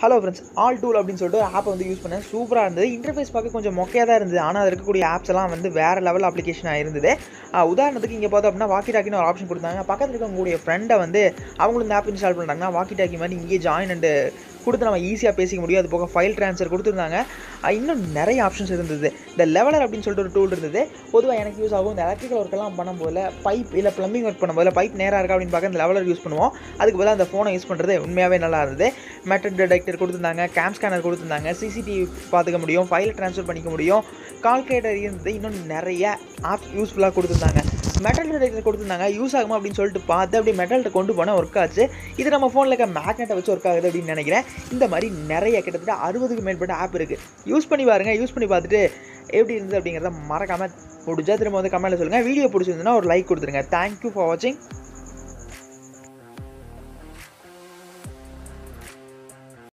hello friends all tool அப்படின்னு சொல்லிட்டு ஒரு ஆப்பை வந்து யூஸ் பண்ணேன் சூப்பராக இருந்தது இன்டர்ஃபேஸ் பார்க்க கொஞ்சம் மொக்கையாக தான் இருந்தது ஆனால் அது இருக்கக்கூடிய ஆப்ஸ் எல்லாம் வந்து வேறு லெவல் அப்ளிகேஷனாக இருந்தது ஆஹ் உதாரணத்துக்கு இங்கே பார்த்தோம் அப்படின்னா வாக்கி டாக்கின்னு ஒரு ஆப்ஷன் கொடுத்தாங்க பக்கத்தில் இருக்கவங்களுடைய ஃப்ரெண்டை வந்து அவங்களும் இந்த ஆப் இன்ஸ்டால் பண்ணுறாங்கன்னா வாக்கி டாக்கி மாதிரி இங்கே ஜாயின் அண்டு கொடுத்து நம்ம ஈஸியாக பேசிக்க முடியும் அது போக ஃபைல் ட்ரான்ஸ்ஃபர் கொடுத்துருந்தாங்க ஆஹ் இன்னும் நிறைய ஆப்ஷன்ஸ் இருந்தது இந்த லெவலர் அப்படின்னு சொல்லிட்டு ஒரு டூல் இருந்தது பொதுவாக எனக்கு யூஸ் ஆகும் இந்த எலக்ட்ரிக்கல் ஒர்க்கெல்லாம் பண்ணும்போது பைப் இல்லை ப்ளம்பிங் ஒர்க் பண்ணும்போது பைப் நேராக இருக்கா அப்படின்னு பார்க்க இந்த லெவலர் யூஸ் பண்ணுவோம் அதுக்கு பதிலாக அந்த ஃபோனை யூஸ் பண்ணுறது உண்மையாகவே நல்லா இருந்தது மெட்டல் டிடெக்டர் கொடுத்துருந்தாங்க கேம் ஸ்கேனர் கொடுத்துருந்தாங்க சிசிடிவி பார்த்துக்க முடியும் ஃபைல் ட்ரான்ஸ்ஃபர் பண்ணிக்க முடியும் கால்குலேட்டர் இருந்தது இன்னும் நிறைய ஆப் யூஸ்ஃபுல்லாக கொடுத்துருந்தாங்க மெட்டல் டிடெக்டர் கொடுத்துருந்தாங்க யூஸ் ஆகுமா அப்படின்னு சொல்லிட்டு பார்த்து அப்படியே மெட்டல்கிட்ட கொண்டு போனால் ஒர்க் ஆச்சு இது நம்ம ஃபோனில் இருக்க மேக்னெட்டை வச்சு ஒர்க் ஆகுது அப்படின்னு நினைக்கிறேன் இந்த மாதிரி நிறைய கிட்டத்தட்ட அறுபதுக்கு மேற்பட்ட ஆப் இருக்குது யூஸ் பண்ணி பாருங்கள் யூஸ் பண்ணி பார்த்துட்டு எப்படி இருந்தது அப்படிங்கிறத மறக்காமல் முடிஞ்சா திரும்ப வந்து கமெண்ட்டில் சொல்லுங்கள் வீடியோ பிடிச்சிருந்துன்னா ஒரு லைக் கொடுத்துருங்க தேங்க்யூ ஃபார் வாட்சிங்